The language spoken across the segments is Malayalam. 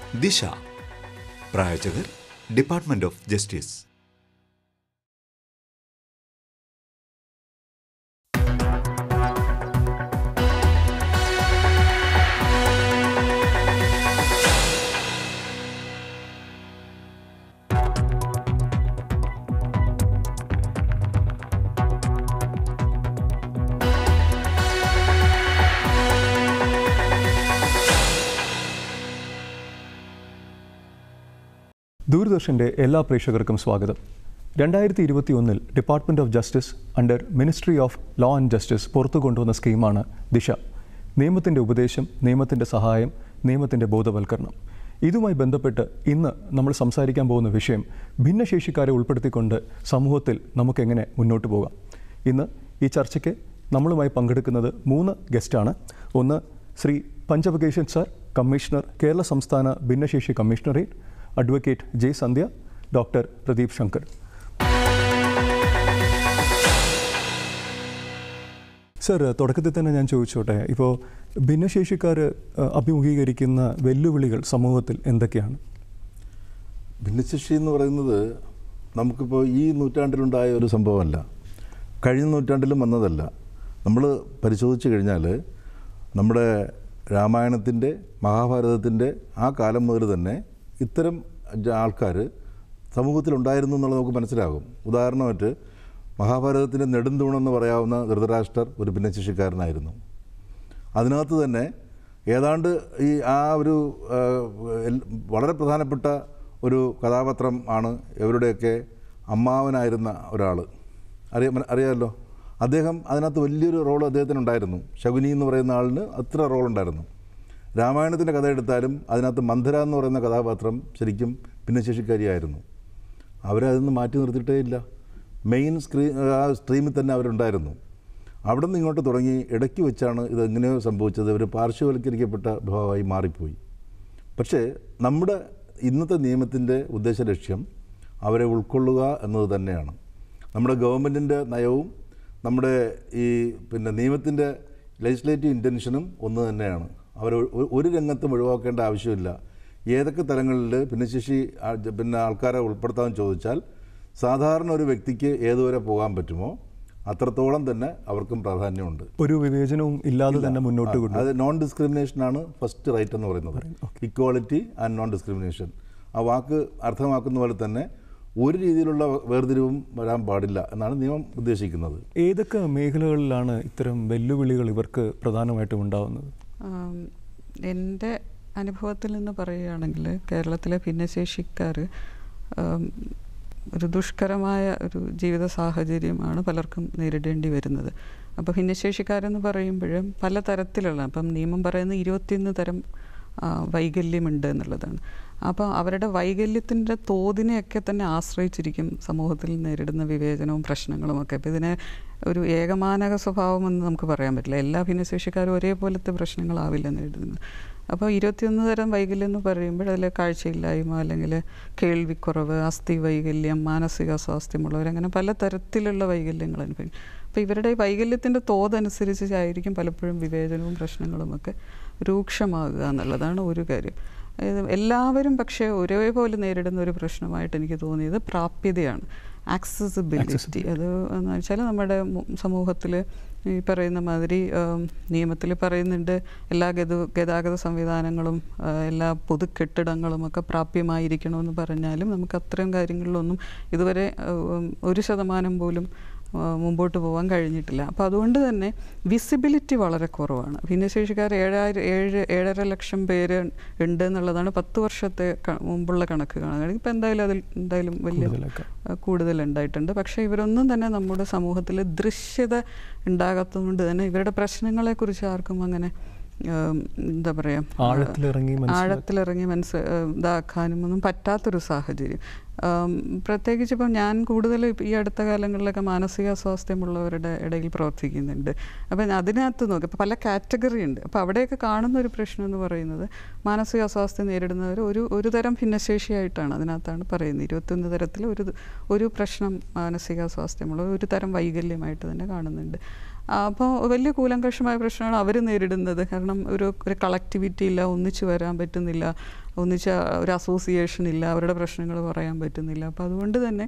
ദിശ പ്രായോജകർ ഡിപ്പാർട്ട്മെന്റ് ഓഫ് ജസ്റ്റിസ് ദൂരദർശൻ്റെ എല്ലാ പ്രേക്ഷകർക്കും സ്വാഗതം രണ്ടായിരത്തി ഇരുപത്തി ഒന്നിൽ department of justice under ministry of law and justice പുറത്തു കൊണ്ടുവന്ന സ്കീമാണ് ദിശ നിയമത്തിൻ്റെ ഉപദേശം നിയമത്തിൻ്റെ സഹായം നിയമത്തിൻ്റെ ബോധവൽക്കരണം ഇതുമായി ബന്ധപ്പെട്ട് ഇന്ന് നമ്മൾ സംസാരിക്കാൻ പോകുന്ന വിഷയം ഭിന്നശേഷിക്കാരെ ഉൾപ്പെടുത്തിക്കൊണ്ട് സമൂഹത്തിൽ നമുക്കെങ്ങനെ മുന്നോട്ട് പോകാം ഇന്ന് ഈ ചർച്ചയ്ക്ക് നമ്മളുമായി പങ്കെടുക്കുന്നത് മൂന്ന് ഗസ്റ്റാണ് ഒന്ന് ശ്രീ പഞ്ചവകേശൻ സാർ കമ്മീഷണർ കേരള സംസ്ഥാന ഭിന്നശേഷി കമ്മീഷണറേറ്റ് advocate J Sandhya doctor Pradeep Shankar sir തുടക്കത്തിൽ തന്നെ ഞാൻ ചോദിച്ചോട്ടെ ഇപ്പോൾ ഭിന്നശേഷിക്കാർ അഭിമുഖീകരിക്കുന്ന വെല്ലുവിളികൾ സമൂഹത്തിൽ എന്തൊക്കെയാണ് ഭിന്നശേഷി എന്ന് പറയുന്നത് നമുക്കിപ്പോൾ ഈ നൂറ്റാണ്ടിലുണ്ടായ ഒരു സംഭവമല്ല കഴിഞ്ഞ നൂറ്റാണ്ടിലും വന്നതല്ല നമ്മൾ പരിശോധിച്ച് കഴിഞ്ഞാൽ നമ്മുടെ രാമായണത്തിൻ്റെ മഹാഭാരതത്തിൻ്റെ ആ കാലം മുതൽ തന്നെ ഇത്തരം ആൾക്കാർ സമൂഹത്തിലുണ്ടായിരുന്നു എന്നുള്ളത് നമുക്ക് മനസ്സിലാകും ഉദാഹരണമായിട്ട് മഹാഭാരതത്തിൻ്റെ നെടുന്തൂണെന്ന് പറയാവുന്ന ധൃതരാഷ്ട്രർ ഒരു ഭിന്നശേഷിക്കാരനായിരുന്നു അതിനകത്ത് തന്നെ ഏതാണ്ട് ഈ ആ ഒരു ആ, എൽ- വളരെ പ്രധാനപ്പെട്ട ഒരു കഥാപാത്രം ആണ് ഇവരുടെയൊക്കെ അമ്മാവനായിരുന്ന ഒരാൾ അറിയാ അറിയാമല്ലോ അദ്ദേഹം അതിനകത്ത് വലിയൊരു റോൾ അദ്ദേഹത്തിനുണ്ടായിരുന്നു ശകുനി എന്ന് പറയുന്ന ആളിന് അത്ര റോൾ ഉണ്ടായിരുന്നു രാമായണത്തിൻ്റെ കഥ എടുത്താലും അതിനകത്ത് മന്ധര എന്ന് പറയുന്ന കഥാപാത്രം ശരിക്കും ഭിന്നശേഷിക്കാരിയായിരുന്നു അവരതിന്ന് മാറ്റി നിർത്തിയിട്ടേ ഇല്ല മെയിൻ സ്ക്രീൻ ആ സ്ട്രീമിൽ തന്നെ അവരുണ്ടായിരുന്നു അവിടെ നിന്ന് ഇങ്ങോട്ട് തുടങ്ങി ഇടയ്ക്ക് വെച്ചാണ് ഇത് എങ്ങനെയോ സംഭവിച്ചത് ഒരു പാർശ്വവൽക്കരിക്കപ്പെട്ട വിഭാഗമായി മാറിപ്പോയി പക്ഷേ നമ്മുടെ ഇന്നത്തെ നിയമത്തിൻ്റെ ഉദ്ദേശ ലക്ഷ്യം അവരെ ഉൾക്കൊള്ളുക എന്നത് തന്നെയാണ് നമ്മുടെ ഗവൺമെൻറ്റിൻ്റെ നയവും നമ്മുടെ ഈ പിന്നെ നിയമത്തിൻ്റെ ലെജിസ്ലേറ്റീവ് ഇൻറ്റൻഷനും ഒന്ന് തന്നെയാണ് അവർ ഒരു രംഗത്തും ഒഴിവാക്കേണ്ട ആവശ്യമില്ല ഏതൊക്കെ തലങ്ങളിൽ ഭിന്നശേഷി ആ, ജ- പിന്നെ ആൾക്കാരെ ഉൾപ്പെടുത്താമെന്ന് ചോദിച്ചാൽ സാധാരണ ഒരു വ്യക്തിക്ക് ഏതുവരെ പോകാൻ പറ്റുമോ അത്രത്തോളം തന്നെ അവർക്കും പ്രാധാന്യമുണ്ട് ഒരു വിവേചനവും ഇല്ലാതെ തന്നെ മുന്നോട്ട് ആ, കൊണ്ടു അത് നോൺ ഡിസ്ക്രിമിനേഷൻ ആണ് ഫസ്റ്റ് റൈറ്റ് എന്ന് പറയുന്നത് ഇക്വാളിറ്റി ആൻഡ് നോൺ ഡിസ്ക്രിമിനേഷൻ ആ വാക്ക് അർത്ഥമാക്കുന്ന പോലെ തന്നെ ഒരു രീതിയിലുള്ള വേർതിരിവും വരാൻ പാടില്ല എന്നാണ് നിയമം ഉദ്ദേശിക്കുന്നത് ഏതൊക്കെ മേഖലകളിലാണ് ഇത്തരം വെല്ലുവിളികൾ ഇവർക്ക് പ്രധാനമായിട്ടും ഉണ്ടാവുന്നത് ആം, എൻ്റെ അനുഭവത്തിൽ നിന്ന് പറയുകയാണെങ്കിൽ കേരളത്തിലെ ഭിന്നശേഷിക്കാർ ആം, ഒരു ദുഷ്കരമായ ഒരു ജീവിത സാഹചര്യമാണ് പലർക്കും നേരിടേണ്ടി വരുന്നത് അപ്പോൾ ഭിന്നശേഷിക്കാരെന്ന് പറയുമ്പോഴും പല തരത്തിലുള്ള അപ്പം നിയമം പറയുന്ന ഇരുപത്തിയൊന്ന് തരം ആ, വൈകല്യമുണ്ട് എന്നുള്ളതാണ് അപ്പോൾ അവരുടെ വൈകല്യത്തിൻ്റെ തോതിനെയൊക്കെ തന്നെ ആശ്രയിച്ചിരിക്കും സമൂഹത്തിൽ നേരിടുന്ന വിവേചനവും പ്രശ്നങ്ങളും ഒക്കെ അപ്പോൾ ഇതിനെ ഒരു ഏകമാനക സ്വഭാവമെന്ന് നമുക്ക് പറയാൻ പറ്റില്ല എല്ലാ ഭിന്നശേഷിക്കാരും ഒരേപോലത്തെ പ്രശ്നങ്ങളാവില്ല നേരിടുന്നത് അപ്പോൾ ഇരുപത്തിയൊന്ന് തരം വൈകല്യം എന്ന് പറയുമ്പോൾ അതിൽ കാഴ്ചയില്ലായ്മ അല്ലെങ്കിൽ കേൾവിക്കുറവ് അസ്ഥി വൈകല്യം മാനസിക സ്വാസ്ഥ്യമുള്ളവർ അങ്ങനെ പല തരത്തിലുള്ള വൈകല്യങ്ങൾ അനുഭവിക്കും അപ്പോൾ ഇവരുടെ ഈ വൈകല്യത്തിൻ്റെ തോതനുസരിച്ചായിരിക്കും പലപ്പോഴും വിവേചനവും പ്രശ്നങ്ങളുമൊക്കെ രൂക്ഷമാകുക എന്നുള്ളതാണ് ഒരു കാര്യം ഇത് എല്ലാവരും പക്ഷേ ഒരേപോലെ നേരിടുന്ന ഒരു പ്രശ്നമായിട്ട് എനിക്ക് തോന്നിയത് പ്രാപ്യതയാണ് ആക്സസിബിലിറ്റി അത് എന്ന് വെച്ചാൽ നമ്മുടെ സമൂഹത്തിൽ ഈ പറയുന്ന മാതിരി നിയമത്തിൽ പറയുന്നുണ്ട് എല്ലാ ഗത ഗതാഗത സംവിധാനങ്ങളും ആ, എല്ലാ പൊതു കെട്ടിടങ്ങളും ഒക്കെ പ്രാപ്യമായിരിക്കണമെന്ന് പറഞ്ഞാലും നമുക്ക് അത്തരം കാര്യങ്ങളിലൊന്നും ഇതുവരെ ആ, ഉം, ഒരു ശതമാനം പോലും ആ, മുമ്പോട്ട് പോകാൻ കഴിഞ്ഞിട്ടില്ല അപ്പോൾ അതുകൊണ്ട് തന്നെ വിസിബിലിറ്റി വളരെ കുറവാണ് ഭിന്നശേഷിക്കാർ ഏഴായിരം ഏഴ് ഏഴര ലക്ഷം പേര് ഉണ്ട് എന്നുള്ളതാണ് പത്ത് വർഷത്തെ ക- മുമ്പുള്ള കണക്ക് കാണുകയാണെങ്കിൽ ഇപ്പോൾ എന്തായാലും അതിൽ എന്തായാലും വലിയ കൂടുതലൊക്കെ. ആ, കൂടുതലുണ്ടായിട്ടുണ്ട് പക്ഷേ ഇവരൊന്നും തന്നെ നമ്മുടെ സമൂഹത്തിൽ ദൃശ്യത ഉണ്ടാകാത്തതുകൊണ്ട് തന്നെ ഇവരുടെ പ്രശ്നങ്ങളെക്കുറിച്ച് ആർക്കും അങ്ങനെ ആം, എന്താ പറയുക ആഴത്തിലിറങ്ങി മനസ്സിലാക്കി ആഴത്തിലിറങ്ങി മനസ്സ് ഇതാക്കാനും ഒന്നും പറ്റാത്തൊരു സാഹചര്യം ആം, പ്രത്യേകിച്ച് ഇപ്പം ഞാൻ കൂടുതൽ ഈ അടുത്ത കാലങ്ങളിലൊക്കെ മാനസിക സ്വാസ്ഥ്യമുള്ളവരുടെ ഇടയിൽ പ്രവർത്തിക്കുന്നുണ്ട് അപ്പം അതിനകത്ത് നോക്കി ഇപ്പം പല കാറ്റഗറി ഉണ്ട് അപ്പോൾ അവിടെയൊക്കെ കാണുന്ന ഒരു പ്രശ്നം എന്ന് പറയുന്നത് മാനസിക അസ്വാസ്ഥ്യം നേരിടുന്നവർ ഒരു ഒരു തരം ഭിന്നശേഷിയായിട്ടാണ് അതിനകത്താണ് പറയുന്നത് ഇരുപത്തൊന്ന് തരത്തിൽ ഒരു ഒരു പ്രശ്നം മാനസിക സ്വാസ്ഥ്യമുള്ള ഒരു തരം വൈകല്യമായിട്ട് തന്നെ കാണുന്നുണ്ട് അപ്പോൾ വലിയ കൂലങ്കഷമായ പ്രശ്നമാണ് അവർ നേരിടുന്നത് കാരണം ഒരു ഒരു കളക്ടിവിറ്റി ഇല്ല ഒന്നിച്ച് വരാൻ പറ്റുന്നില്ല ഒന്നിച്ച് ഒരു അസോസിയേഷൻ ഇല്ല അവരുടെ പ്രശ്നങ്ങൾ പറയാൻ പറ്റുന്നില്ല അപ്പോൾ അതുകൊണ്ട് തന്നെ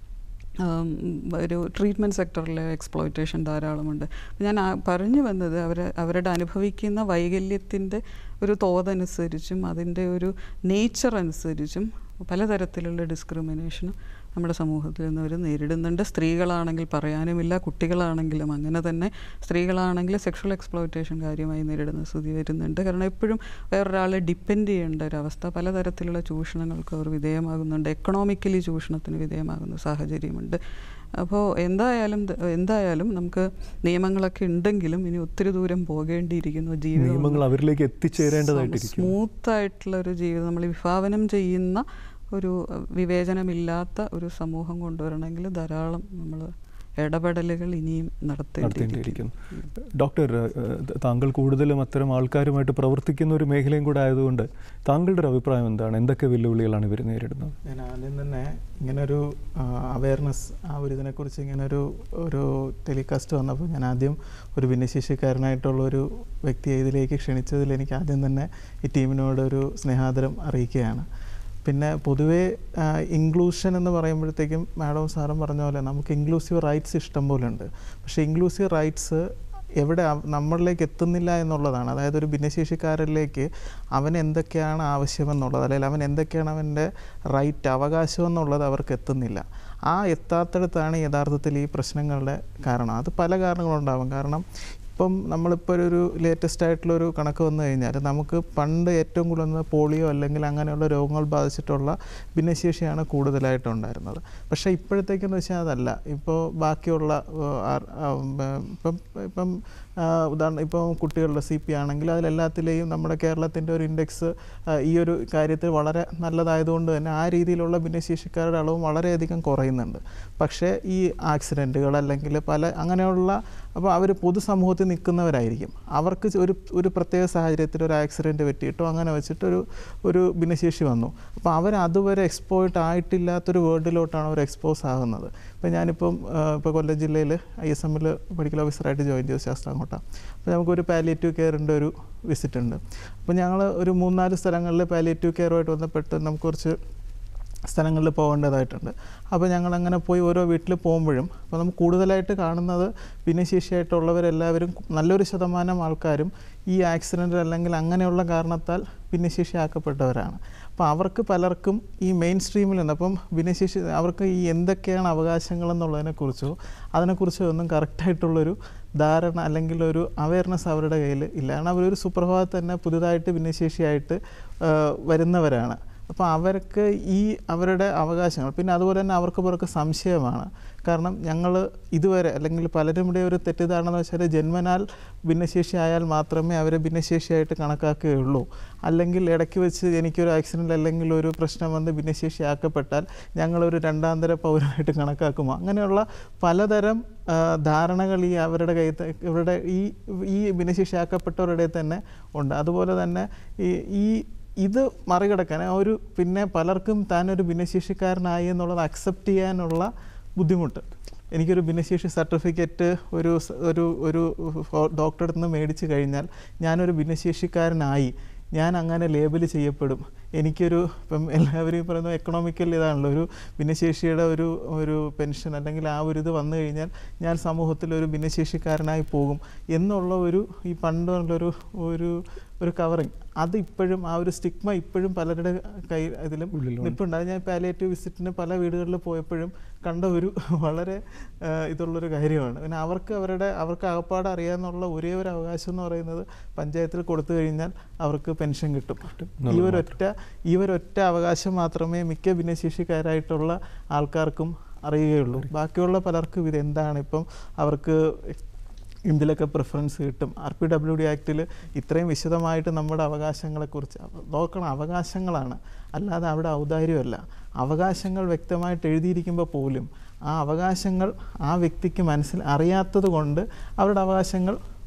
ആം, ഒരു ട്രീറ്റ്മെൻറ്റ് സെക്ടറിലെ എക്സ്പ്ലോയിറ്റേഷൻ ധാരാളമുണ്ട് ഞാൻ ആ- പറഞ്ഞു വന്നത് അവർ അവരുടെ അനുഭവിക്കുന്ന വൈകല്യത്തിൻ്റെ ഒരു തോതനുസരിച്ചും അതിൻ്റെ ഒരു നേച്ചർ അനുസരിച്ചും പലതരത്തിലുള്ള ഡിസ്ക്രിമിനേഷനും നമ്മുടെ സമൂഹത്തിൽ നിന്ന് അവർ നേരിടുന്നുണ്ട് സ്ത്രീകളാണെങ്കിൽ പറയാനുമില്ല കുട്ടികളാണെങ്കിലും അങ്ങനെ തന്നെ സ്ത്രീകളാണെങ്കിൽ സെക്ഷൽ എക്സ്പ്ലോയിറ്റേഷൻ കാര്യമായി നേരിടുന്ന സ്ഥിതി വരുന്നുണ്ട് കാരണം എപ്പോഴും വേറൊരാളെ ഡിപ്പെൻഡ് ചെയ്യേണ്ട ഒരവസ്ഥ പലതരത്തിലുള്ള ചൂഷണങ്ങൾക്ക് അവർ വിധേയമാകുന്നുണ്ട് എക്കണോമിക്കലി ചൂഷണത്തിന് വിധേയമാകുന്ന സാഹചര്യമുണ്ട് അപ്പോൾ എന്തായാലും ത- എന്തായാലും നമുക്ക് നിയമങ്ങളൊക്കെ ഉണ്ടെങ്കിലും ഇനി ഒത്തിരി ദൂരം പോകേണ്ടിയിരിക്കുന്നു ജീവിതം നിയമങ്ങൾ അവരിലേക്ക് എത്തിച്ചേരേണ്ടതായിട്ടിരിക്കും സ്മൂത്ത് ആയിട്ടുള്ള ഒരു ജീവിതം നമ്മൾ വിഭാവനം ചെയ്യുന്ന ഒരു അഹ്, വിവേചനമില്ലാത്ത ഒരു സമൂഹം കൊണ്ടുവരണമെങ്കിൽ ധാരാളം നമ്മൾ ഇടപെടലുകൾ ഇനിയും നടത്തേണ്ടിയിരിക്കും നടത്തേണ്ടിയിരിക്കുന്നു ഡോക്ടർ ഏഹ്, താങ്കൾ കൂടുതലും അത്തരം ആൾക്കാരുമായിട്ട് പ്രവർത്തിക്കുന്ന ഒരു മേഖലയും കൂടെ ആയതുകൊണ്ട് താങ്കളുടെ ഒരു അഭിപ്രായം എന്താണ് എന്തൊക്കെ വെല്ലുവിളികളാണ് ഇവർ നേരിടുന്നത് ഞാൻ ആദ്യം തന്നെ ഇങ്ങനൊരു അവയർനെസ് ആ ഒരു ഇതിനെക്കുറിച്ച് ഇങ്ങനൊരു ഒരു ടെലികാസ്റ്റ് വന്നപ്പോൾ ഞാൻ ആദ്യം ഒരു ഭിന്നശേഷിക്കാരനായിട്ടുള്ള ഒരു വ്യക്തിയെ ഇതിലേക്ക് ക്ഷണിച്ചതിൽ എനിക്ക് ആദ്യം തന്നെ ഈ ടീമിനോട് ഒരു സ്നേഹാദരം അറിയിക്കുകയാണ് പിന്നെ പൊതുവേ ഇൻക്ലൂഷൻ എന്ന് പറയുമ്പോഴത്തേക്കും മാഡവും സാറും പറഞ്ഞ പോലെ നമുക്ക് ഇൻക്ലൂസീവ് റൈറ്റ്സ് ഇഷ്ടം പോലെ ഉണ്ട് പക്ഷേ ഇൻക്ലൂസീവ് റൈറ്റ്സ് എവിടെ അവ- നമ്മളിലേക്ക് എത്തുന്നില്ല എന്നുള്ളതാണ് അതായത് ഒരു ഭിന്നശേഷിക്കാരനിലേക്ക് അവൻ എന്തൊക്കെയാണ് ആവശ്യമെന്നുള്ളത് അല്ലെങ്കിൽ അവൻ എന്തൊക്കെയാണ് അവൻ്റെ റൈറ്റ് അവകാശം എന്നുള്ളത് അവർക്ക് എത്തുന്നില്ല ആ എത്താത്തിടത്താണ് യഥാർത്ഥത്തിൽ ഈ പ്രശ്നങ്ങളുടെ കാരണം അത് പല കാരണങ്ങളുണ്ടാവും കാരണം ഇപ്പം നമ്മളിപ്പോൾ ഒരു ലേറ്റസ്റ്റ് ആയിട്ടുള്ളൊരു കണക്ക് വന്നു കഴിഞ്ഞാൽ നമുക്ക് പണ്ട് ഏറ്റവും കൂടുതൽ വന്നത് പോളിയോ അല്ലെങ്കിൽ അങ്ങനെയുള്ള രോഗങ്ങൾ ബാധിച്ചിട്ടുള്ള ഭിന്നശേഷിയാണ് കൂടുതലായിട്ടുണ്ടായിരുന്നത് പക്ഷേ ഇപ്പോഴത്തേക്കെന്ന് വെച്ചാൽ അതല്ല ഇപ്പോൾ ബാക്കിയുള്ള ഏഹ്, ആർ- ആ, ഉം, ഏഹ്, ഇപ്പം ഇപ്പം ആ, ഉദാഹരണം ഇപ്പം കുട്ടികളുടെ സി പി ആണെങ്കിൽ അതിലെല്ലാത്തിലെയും നമ്മുടെ കേരളത്തിൻ്റെ ഒരു ഇൻഡെക്സ് ഈ ഒരു കാര്യത്തിൽ വളരെ നല്ലതായതുകൊണ്ട് തന്നെ ആ രീതിയിലുള്ള ഭിന്നശേഷിക്കാരുടെ അളവും വളരെയധികം കുറയുന്നുണ്ട് പക്ഷേ ഈ ആക്സിഡൻറ്റുകൾ അല്ലെങ്കിൽ പല അങ്ങനെയുള്ള അപ്പോൾ അവർ പൊതുസമൂഹത്തിൽ നിൽക്കുന്നവരായിരിക്കും അവർക്ക് ചെ- ഒരു ഒരു പ്രത്യേക സാഹചര്യത്തിൽ ഒരു ആക്സിഡൻറ്റ് പറ്റിയിട്ടോ അങ്ങനെ വെച്ചിട്ടൊരു ഒരു ഭിന്നശേഷി വന്നു അപ്പോൾ അവർ അതുവരെ എക്സ്പോയിട്ട് ആയിട്ടില്ലാത്തൊരു വേൾഡിലോട്ടാണ് അവർ എക്സ്പോസ് ആകുന്നത് ഇപ്പോൾ ഞാനിപ്പം ആ, ഇപ്പോൾ കൊല്ലം ജില്ലയിൽ ഐ എസ് എമ്മിൽ മെഡിക്കൽ ഓഫീസറായിട്ട് ജോയിൻ ചെയ്തു ശാസ്താംകോട്ട അപ്പോൾ നമുക്കൊരു പാലിയേറ്റീവ് കെയറിൻ്റെ ഒരു വിസിറ്റ് ഉണ്ട് അപ്പോൾ ഞങ്ങൾ ഒരു മൂന്നാല് സ്ഥലങ്ങളിൽ പാലിയേറ്റീവ് കെയറുമായിട്ട് ബന്ധപ്പെട്ട് നമുക്ക് കുറച്ച് സ്ഥലങ്ങളിൽ പോകേണ്ടതായിട്ടുണ്ട് അപ്പോൾ ഞങ്ങൾ അങ്ങനെ പോയി ഓരോ വീട്ടിൽ പോകുമ്പോഴും അപ്പോൾ നമുക്ക് കൂടുതലായിട്ട് കാണുന്നത് ഭിന്നശേഷിയായിട്ടുള്ളവരെല്ലാവരും നല്ലൊരു ശതമാനം ആൾക്കാരും ഈ ആക്സിഡൻ്റ് അല്ലെങ്കിൽ അങ്ങനെയുള്ള കാരണത്താൽ ഭിന്നശേഷിയാക്കപ്പെട്ടവരാണ് അപ്പോൾ അവർക്ക് പലർക്കും ഈ മെയിൻ സ്ട്രീമിൽ നിന്ന് അപ്പം ഭിന്നശേഷി അവർക്ക് ഈ എന്തൊക്കെയാണ് അവകാശങ്ങളെന്നുള്ളതിനെക്കുറിച്ചോ അതിനെക്കുറിച്ചോ ഒന്നും കറക്റ്റായിട്ടുള്ളൊരു ധാരണ അല്ലെങ്കിൽ ഒരു അവയർനെസ് അവരുടെ കയ്യിൽ ഇല്ല കാരണം അവരൊരു സുപ്രഭാതത്തിൽ തന്നെ പുതുതായിട്ട് ഭിന്നശേഷിയായിട്ട് ആ, വരുന്നവരാണ് അപ്പോൾ അവർക്ക് ഈ അവരുടെ അവകാശങ്ങൾ പിന്നെ അതുപോലെ തന്നെ അവർക്ക് പുറക്ക് സംശയമാണ് കാരണം ഞങ്ങൾ ഇതുവരെ അല്ലെങ്കിൽ പലരുമുടെ ഒരു തെറ്റിദ്ധാരണ എന്ന് വെച്ചാൽ ജന്മനാൽ ഭിന്നശേഷി ആയാൽ മാത്രമേ അവരെ ഭിന്നശേഷിയായിട്ട് കണക്കാക്കുകയുള്ളൂ അല്ലെങ്കിൽ ഇടയ്ക്ക് വെച്ച് എനിക്കൊരു ആക്സിഡൻറ്റ് അല്ലെങ്കിൽ ഒരു പ്രശ്നം വന്ന് ഭിന്നശേഷിയാക്കപ്പെട്ടാൽ ഞങ്ങളൊരു രണ്ടാന്തര പൗരമായിട്ട് കണക്കാക്കുമോ അങ്ങനെയുള്ള പലതരം ആ, ധാരണകൾ ഈ അവരുടെ കയ്യിൽ ത- ഇവരുടെ ഈ ഈ ഭിന്നശേഷിയാക്കപ്പെട്ടവരുടെ തന്നെ ഉണ്ട് അതുപോലെ തന്നെ ഈ ഈ ഇത് മറികടക്കാൻ ആ ഒരു പിന്നെ പലർക്കും താനൊരു ഭിന്നശേഷിക്കാരനായി എന്നുള്ളത് അക്സെപ്റ്റ് ചെയ്യാനുള്ള ബുദ്ധിമുട്ട് എനിക്കൊരു ഭിന്നശേഷി സർട്ടിഫിക്കറ്റ് ഒരു സ- ഒരു ഒരു ഡോക്ടറെ അടുത്ത് നിന്ന് മേടിച്ച് കഴിഞ്ഞാൽ ഞാനൊരു ഭിന്നശേഷിക്കാരനായി ഞാൻ അങ്ങനെ ലേബൽ ചെയ്യപ്പെടും എനിക്കൊരു ഇപ്പം എല്ലാവരും ഈ പറയുന്ന എക്കണോമിക്കൽ ഇതാണല്ലോ ഒരു ഭിന്നശേഷിയുടെ ഒരു ഒരു പെൻഷൻ അല്ലെങ്കിൽ ആ ഒരു ഇത് വന്നു കഴിഞ്ഞാൽ ഞാൻ സമൂഹത്തിൽ ഒരു ഭിന്നശേഷിക്കാരനായി പോകും എന്നുള്ള ഒരു ഈ പണ്ടുള്ളൊരു ഒരു ഒരു കവറിങ് അത് ഇപ്പോഴും ആ ഒരു സ്റ്റിഗ്മ ഇപ്പോഴും പലരുടെ കൈ ഇതിലും ഉള്ളിലുണ്ട്. നിൽപ്പുണ്ട് അത് ഞാൻ പാലിയേറ്റീവ് വിസിറ്റിന് പല വീടുകളിൽ പോയപ്പോഴും കണ്ട ഒരു വളരെ ആ, ഇതുള്ളൊരു കാര്യമാണ് പിന്നെ അവർക്ക് അവരുടെ അവർക്ക് അകപ്പാട് അറിയാമെന്നുള്ള ഒരേ ഒരു അവകാശം എന്ന് പറയുന്നത് പഞ്ചായത്തിൽ കൊടുത്തു കഴിഞ്ഞാൽ അവർക്ക് പെൻഷൻ കിട്ടും ഈ ഒരൊറ്റ ഈ ഒരൊറ്റ അവകാശം മാത്രമേ മിക്ക ഭിന്നശേഷിക്കാരായിട്ടുള്ള ആൾക്കാർക്കും അറിയുകയുള്ളൂ ബാക്കിയുള്ള പലർക്കും ഇത് എന്താണ് ഇപ്പം അവർക്ക് ഇതിലൊക്കെ പ്രിഫറൻസ് കിട്ടും ആർ പി ഡബ്ല്യു ഡി ആക്ടിൽ ഇത്രയും വിശദമായിട്ട് നമ്മുടെ അവകാശങ്ങളെക്കുറിച്ച് അവ- നോക്കണം അവകാശങ്ങളാണ് അല്ലാതെ അവിടെ ഔദാര്യമല്ല അവകാശങ്ങൾ വ്യക്തമായിട്ട് എഴുതിയിരിക്കുമ്പോൾ പോലും ആ അവകാശങ്ങൾ ആ വ്യക്തിക്ക് മനസ്സിൽ അറിയാത്തത് കൊണ്ട് അവരുടെ അവകാശങ്ങൾ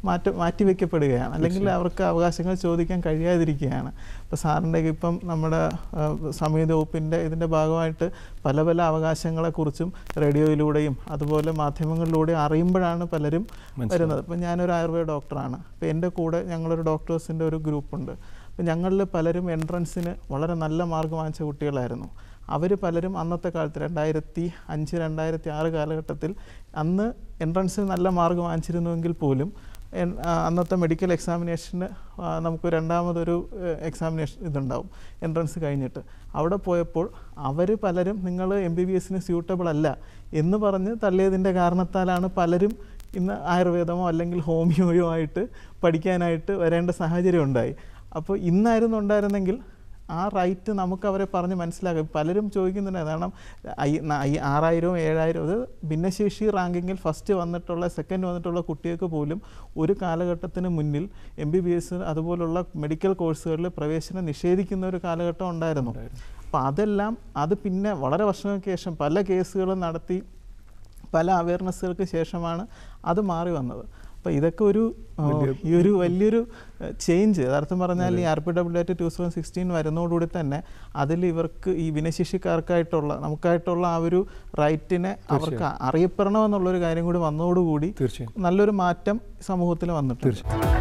മാറ്റ മാറ്റിവെക്കപ്പെടുകയാണ് അല്ലെങ്കിൽ അവർക്ക് അവകാശങ്ങൾ ചോദിക്കാൻ കഴിയാതിരിക്കുകയാണ് ഇപ്പോൾ സാറിൻ്റെ ഇപ്പം നമ്മുടെ ആ, സംയുക്ത വകുപ്പിൻ്റെ ഇതിൻ്റെ ഭാഗമായിട്ട് പല പല അവകാശങ്ങളെക്കുറിച്ചും റേഡിയോയിലൂടെയും അതുപോലെ മാധ്യമങ്ങളിലൂടെയും അറിയുമ്പോഴാണ് പലരും വരുന്നത് ഇപ്പം ഞാനൊരു ആയുർവേദ ഡോക്ടറാണ് ഇപ്പോൾ എൻ്റെ കൂടെ ഞങ്ങളൊരു ഡോക്ടേഴ്സിൻ്റെ ഒരു ഗ്രൂപ്പുണ്ട് അപ്പോൾ ഞങ്ങളിൽ പലരും എൻട്രൻസിന് വളരെ നല്ല മാർക്ക് വാങ്ങിച്ച കുട്ടികളായിരുന്നു അവർ പലരും അന്നത്തെ കാലത്ത് രണ്ടായിരത്തി അഞ്ച് രണ്ടായിരത്തി ആറ് കാലഘട്ടത്തിൽ അന്ന് എൻട്രൻസിന് നല്ല മാർക്ക് വാങ്ങിച്ചിരുന്നുവെങ്കിൽ പോലും എൻ- ആ, അന്നത്തെ മെഡിക്കൽ എക്സാമിനേഷന് ആ, നമുക്ക് രണ്ടാമതൊരു എക്സാമിനേഷൻ ഇതുണ്ടാവും എൻട്രൻസ് കഴിഞ്ഞിട്ട് അവിടെ പോയപ്പോൾ അവർ പലരും നിങ്ങൾ എം ബി ബി എസിന് സ്യൂട്ടബിൾ അല്ല എന്ന് പറഞ്ഞ് തള്ളിയതിൻ്റെ കാരണത്താലാണ് പലരും ഇന്ന് ആയുർവേദമോ അല്ലെങ്കിൽ ഹോമിയോയോ ആയിട്ട് പഠിക്കാനായിട്ട് വരേണ്ട സാഹചര്യം ഉണ്ടായി അപ്പോൾ ഇന്നായിരുന്നു ഉണ്ടായിരുന്നെങ്കിൽ ആ റൈറ്റ് നമുക്ക് അവരെ പറഞ്ഞ് മനസ്സിലാക്കാം പലരും ചോദിക്കുന്നുണ്ട് കാരണം ഐ- ന- ഐ- ആറായിരവും ഏഴായിരവും അത് ഭിന്നശേഷി റാങ്കിങ്ങിൽ ഫസ്റ്റ് വന്നിട്ടുള്ള സെക്കൻഡ് വന്നിട്ടുള്ള കുട്ടികൾക്ക് പോലും ഒരു കാലഘട്ടത്തിന് മുന്നിൽ എം ബി ബി എസ് അതുപോലുള്ള മെഡിക്കൽ കോഴ്സുകളിൽ പ്രവേശനം നിഷേധിക്കുന്ന ഒരു കാലഘട്ടം ഉണ്ടായിരുന്നു അപ്പോൾ അതെല്ലാം അത് പിന്നെ വളരെ വർഷങ്ങൾക്ക് ശേഷം പല കേസുകളും നടത്തി പല അവയർനെസ്സുകൾക്ക് ശേഷമാണ് അത് മാറി വന്നത് അപ്പോൾ ഇതൊക്കെ ഒരു ആ, ഈ ഒരു വലിയൊരു ചേഞ്ച് യഥാർത്ഥം പറഞ്ഞാൽ ഈ ആർ പി ഡബ്ല്യു ആയിട്ട് ടു തൗസൻഡ് സിക്സ്റ്റീൻ വരുന്നതോടുകൂടി തന്നെ അതിൽ ഇവർക്ക് ഈ ഭിന്നശേഷിക്കാർക്കായിട്ടുള്ള നമുക്കായിട്ടുള്ള ആ ഒരു റൈറ്റിനെ അവർക്ക് അറിയപ്പെടണമെന്നുള്ളൊരു കാര്യം കൂടി വന്നതോടുകൂടി തീർച്ചയായും. നല്ലൊരു മാറ്റം സമൂഹത്തിൽ വന്നിട്ടുണ്ട് തീർച്ചയായും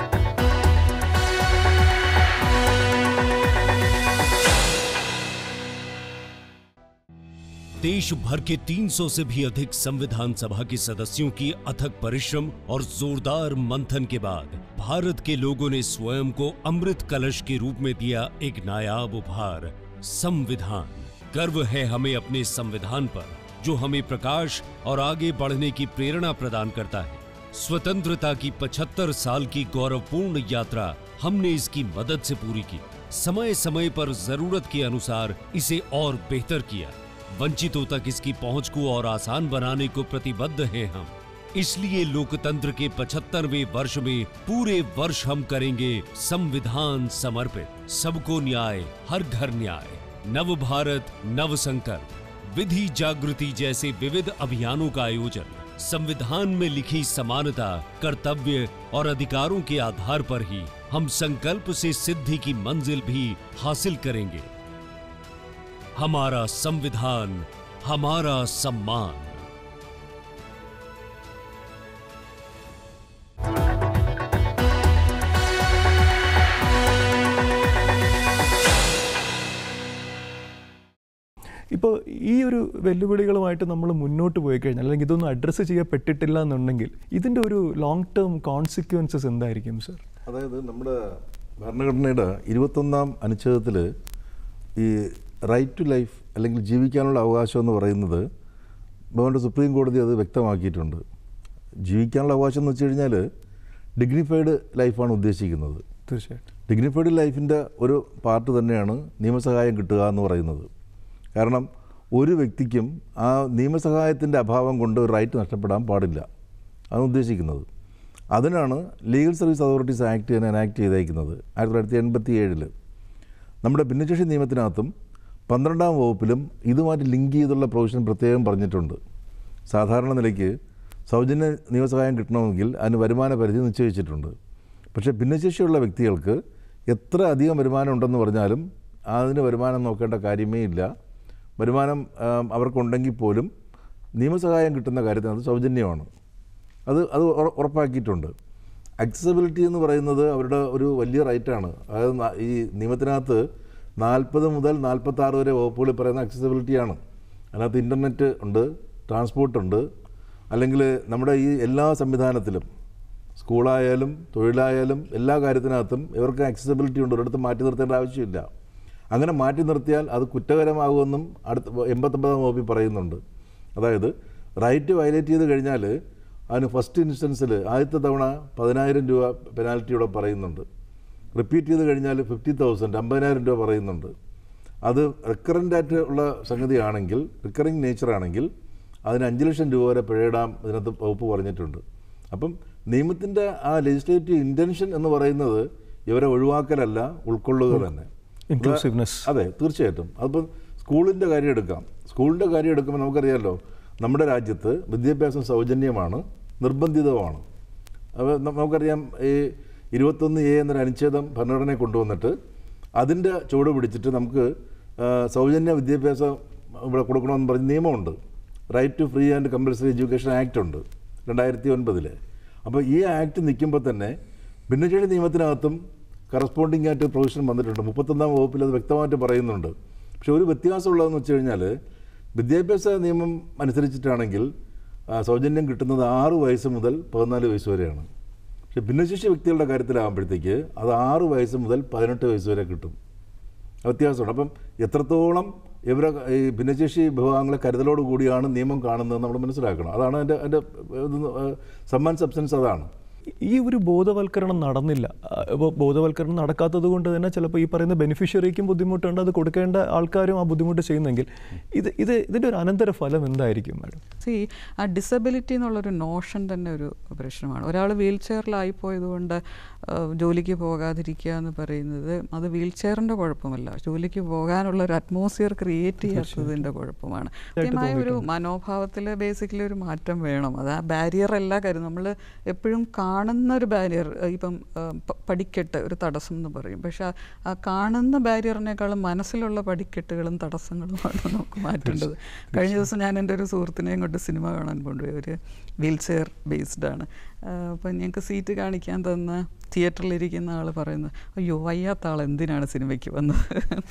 देश भर के 300 से भी अधिक संविधान सभा के सदस्यों की अथक परिश्रम और जोरदार मंथन के बाद भारत के लोगों ने स्वयं को अमृत कलश के रूप में दिया एक नायाब उपहार संविधान गर्व है हमें अपने संविधान पर जो हमें प्रकाश और आगे बढ़ने की प्रेरणा प्रदान करता है स्वतंत्रता की 75 साल की गौरवपूर्ण यात्रा हमने इसकी मदद से पूरी की समय समय पर जरूरत के अनुसार इसे और बेहतर किया वंचितों तक इसकी पहुंच को और आसान बनाने को प्रतिबद्ध हैं हम इसलिए लोकतंत्र के 75वें वर्ष में पूरे वर्ष हम करेंगे संविधान समर्पित सबको न्याय हर घर न्याय नव भारत नव संकल्प विधि जागृति जैसे विविध अभियानों का आयोजन संविधान में लिखी समानता कर्तव्य और अधिकारों के आधार पर ही हम संकल्प से सिद्धि की मंजिल भी हासिल करेंगे हमारा संविधान हमारा सम्मान ഇപ്പോൾ ഈ ഒരു വെല്ലുവിളികളുമായിട്ട് നമ്മൾ മുന്നോട്ട് പോയി കഴിഞ്ഞാൽ അല്ലെങ്കിൽ ഇതൊന്നും അഡ്രസ്സ് ചെയ്യപ്പെട്ടിട്ടില്ല എന്നുണ്ടെങ്കിൽ ഇതിൻ്റെ ഒരു ലോങ് ടേം കോൺസിക്വൻസസ് എന്തായിരിക്കും സർ അതായത് നമ്മുടെ ഭരണഘടനയുടെ ഇരുപത്തൊന്നാം അനുച്ഛേദത്തിൽ ഈ റൈറ്റ് ടു ലൈഫ് അല്ലെങ്കിൽ ജീവിക്കാനുള്ള അവകാശം എന്ന് പറയുന്നത് ബഹുമാനപ്പെട്ട സുപ്രീം കോടതി അത് വ്യക്തമാക്കിയിട്ടുണ്ട് ജീവിക്കാനുള്ള അവകാശം എന്ന് വെച്ച് കഴിഞ്ഞാൽ ഡിഗ്നിഫൈഡ് ലൈഫാണ് ഉദ്ദേശിക്കുന്നത് തീർച്ചയായിട്ടും ഡിഗ്നിഫൈഡ് ലൈഫിൻ്റെ ഒരു പാർട്ട് തന്നെയാണ് നിയമസഹായം കിട്ടുക എന്ന് പറയുന്നത് കാരണം ഒരു വ്യക്തിക്കും ആ നിയമസഹായത്തിൻ്റെ അഭാവം കൊണ്ട് ഒരു റൈറ്റ് നഷ്ടപ്പെടാൻ പാടില്ല അതാണ് ഉദ്ദേശിക്കുന്നത് അതിനാണ് ലീഗൽ സർവീസ് അതോറിറ്റീസ് ആക്ട് തന്നെ എനാക്ട് ചെയ്തേക്കുന്നത് ആയിരത്തി തൊള്ളായിരത്തി എൺപത്തി ഏഴിൽ നമ്മുടെ ഭിന്നശേഷി നിയമത്തിനകത്തും പന്ത്രണ്ടാം വകുപ്പിലും ഇതുമായിട്ട് ലിങ്ക് ചെയ്തുള്ള പ്രൊവിഷൻ പ്രത്യേകം പറഞ്ഞിട്ടുണ്ട് സാധാരണ നിലയ്ക്ക് സൗജന്യ നിയമസഹായം കിട്ടണമെങ്കിൽ അതിന് വരുമാന പരിധി നിശ്ചയിച്ചിട്ടുണ്ട് പക്ഷേ ഭിന്നശേഷിയുള്ള വ്യക്തികൾക്ക് എത്ര അധികം വരുമാനം ഉണ്ടെന്ന് പറഞ്ഞാലും അതിന് വരുമാനം നോക്കേണ്ട കാര്യമേ ഇല്ല വരുമാനം ആം, അവർക്കുണ്ടെങ്കിൽ പോലും നിയമസഹായം കിട്ടുന്ന കാര്യത്തിൽ അത് സൗജന്യമാണ് അത് അത് ഉറ- ഉറപ്പാക്കിയിട്ടുണ്ട് അക്സസിബിലിറ്റി എന്ന് പറയുന്നത് അവരുടെ ഒരു വലിയ റൈറ്റാണ് അതായത് ന- ഈ നിയമത്തിനകത്ത് നാൽപ്പത് മുതൽ നാൽപ്പത്താറ് വരെ വകുപ്പുകളിൽ പറയുന്ന അക്സസിബിലിറ്റിയാണ് അതിനകത്ത് ഇൻ്റർനെറ്റ് ഉണ്ട് ട്രാൻസ്പോർട്ട് ഉണ്ട് അല്ലെങ്കിൽ നമ്മുടെ ഈ എല്ലാ സംവിധാനത്തിലും സ്കൂളായാലും തൊഴിലായാലും എല്ലാ കാര്യത്തിനകത്തും ഇവർക്ക് അക്സസിബിലിറ്റി ഉണ്ട് ഒരിടത്ത് മാറ്റി നിർത്തേണ്ട ആവശ്യമില്ല അങ്ങനെ മാറ്റി നിർത്തിയാൽ അത് കുറ്റകരമാകുമെന്നും അടുത്ത എൺപത്തൊമ്പതാം വകുപ്പിൽ പറയുന്നുണ്ട് അതായത് റൈറ്റ് വയലേറ്റ് ചെയ്ത് കഴിഞ്ഞാൽ അതിന് ഫസ്റ്റ് ഇൻസ്റ്റൻസിൽ ആദ്യത്തെ തവണ പതിനായിരം രൂപ പെനാൽറ്റിയോടെ പറയുന്നുണ്ട് റിപ്പീറ്റ് ചെയ്ത് കഴിഞ്ഞാൽ ഫിഫ്റ്റി തൗസൻഡ് അമ്പതിനായിരം രൂപ പറയുന്നുണ്ട് അത് റിക്കറൻ്റ് ആയിട്ട് ഉള്ള സംഗതിയാണെങ്കിൽ റിക്കറിങ് നേച്ചർ ആണെങ്കിൽ അതിന് അഞ്ച് ലക്ഷം രൂപ വരെ പിഴയിടാം ഇതിനകത്ത് വകുപ്പ് പറഞ്ഞിട്ടുണ്ട് അപ്പം നിയമത്തിൻ്റെ ആ ലെജിസ്ലേറ്റീവ് ഇൻറ്റൻഷൻ എന്ന് പറയുന്നത് ഇവരെ ഒഴിവാക്കലല്ല ഉൾക്കൊള്ളുക തന്നെ Inclusiveness. അതെ തീർച്ചയായിട്ടും അതിപ്പോൾ സ്കൂളിൻ്റെ കാര്യം എടുക്കാം സ്കൂളിൻ്റെ കാര്യം എടുക്കുമ്പോൾ നമുക്കറിയാമല്ലോ നമ്മുടെ രാജ്യത്ത് വിദ്യാഭ്യാസം സൗജന്യമാണ് നിർബന്ധിതവുമാണ് അപ്പോൾ ന- നമുക്കറിയാം ഈ ഇരുപത്തൊന്ന് എ എന്നൊരു അനുച്ഛേദം ഭരണഘടനയെ കൊണ്ടുവന്നിട്ട് അതിൻ്റെ ചുവട് പിടിച്ചിട്ട് നമുക്ക് ആ, സൗജന്യ വിദ്യാഭ്യാസം ഇവിടെ കൊടുക്കണമെന്ന് പറഞ്ഞ് നിയമമുണ്ട് right to free and compulsory education act ഉണ്ട് രണ്ടായിരത്തി ഒൻപതില് അപ്പോൾ ഈ ആക്ട് നിൽക്കുമ്പോൾ തന്നെ ഭിന്നശേഷി നിയമത്തിനകത്തും കറസ്പോണ്ടിങ് ആയിട്ട് പ്രൊവിഷൻ വന്നിട്ടുണ്ട് മുപ്പത്തൊന്നാം വകുപ്പിൽ അത് വ്യക്തമായിട്ട് പറയുന്നുണ്ട് പക്ഷെ ഒരു വ്യത്യാസമുള്ളതെന്ന് വെച്ച് കഴിഞ്ഞാൽ വിദ്യാഭ്യാസ നിയമം അനുസരിച്ചിട്ടാണെങ്കിൽ ആ, സൗജന്യം കിട്ടുന്നത് ആറ് വയസ്സ് മുതൽ പതിനാല് വയസ്സ് വരെയാണ് പക്ഷെ ഭിന്നശേഷി വ്യക്തികളുടെ കാര്യത്തിലാകുമ്പോഴത്തേക്ക് അത് ആറ് വയസ്സ് മുതൽ പതിനെട്ട് വയസ്സ് വരെ കിട്ടും വ്യത്യാസമുണ്ട് അപ്പം എത്രത്തോളം ഇവരെ ഈ ഭിന്നശേഷി വിഭാഗങ്ങളെ കരുതലോട് കൂടിയാണ് നിയമം കാണുന്നത് നമ്മൾ മനസ്സിലാക്കണം അതാണ് എൻ്റെ എൻ്റെ സമ്മാൻ സബ്സ്റ്റൻസ് അതാണ് ഈ ഒരു ബോധവൽക്കരണം നടന്നില്ല അപ്പോൾ ബോധവൽക്കരണം നടക്കാത്തത് കൊണ്ട് തന്നെ ചിലപ്പോൾ ഈ പറയുന്ന ബെനിഫിഷ്യറിക്കും ബുദ്ധിമുട്ടുണ്ട് അത് കൊടുക്കേണ്ട ആൾക്കാരും ആ ബുദ്ധിമുട്ട് ചെയ്യുന്നെങ്കിൽ ഇത് ഇത് ഇതിൻ്റെ ഒരു അനന്തര ഫലം എന്തായിരിക്കും മാഡം സി ആ ഡിസബിലിറ്റി എന്നുള്ളൊരു നോഷൻ തന്നെ ഒരു പ്രശ്നമാണ് ഒരാൾ വീൽ ചെയറിലായി പോയതുകൊണ്ട് ആ, ജോലിക്ക് പോകാതിരിക്കുക എന്ന് പറയുന്നത് അത് വീൽ ചെയറിൻ്റെ കുഴപ്പമല്ല ജോലിക്ക് പോകാനുള്ള ഒരു അറ്റ്മോസ്ഫിയർ ക്രിയേറ്റ് ചെയ്യാത്തതിൻ്റെ കുഴപ്പമാണ് കൃത്യമായ ഒരു മനോഭാവത്തിൽ ബേസിക്കലി ഒരു മാറ്റം വേണം അത് ആ ബാരിയർ അല്ല കാര്യം നമ്മൾ എപ്പോഴും കാണുന്ന ഒരു ബാരിയർ ഇപ്പം ആ, പ- പടിക്കെട്ട് ഒരു തടസ്സം എന്ന് പറയും പക്ഷെ ആ- ആ കാണുന്ന ബാരിയറിനേക്കാളും മനസ്സിലുള്ള പടിക്കെട്ടുകളും തടസ്സങ്ങളുമാണ് നമുക്ക് മാറ്റേണ്ടത് കഴിഞ്ഞ ദിവസം ഞാൻ എൻ്റെ ഒരു സുഹൃത്തിനെയും കൊണ്ട് സിനിമ കാണാൻ കൊണ്ടുപോയി ഒരു വീൽ ചെയർ ബേസ്ഡ് ആണ് അപ്പം ഞങ്ങൾക്ക് സീറ്റ് കാണിക്കാൻ തന്ന തിയേറ്ററിലിരിക്കുന്ന ആൾ പറയുന്നത് അയ്യോ വയ്യാത്ത ആൾ എന്തിനാണ് സിനിമയ്ക്ക് വന്നത്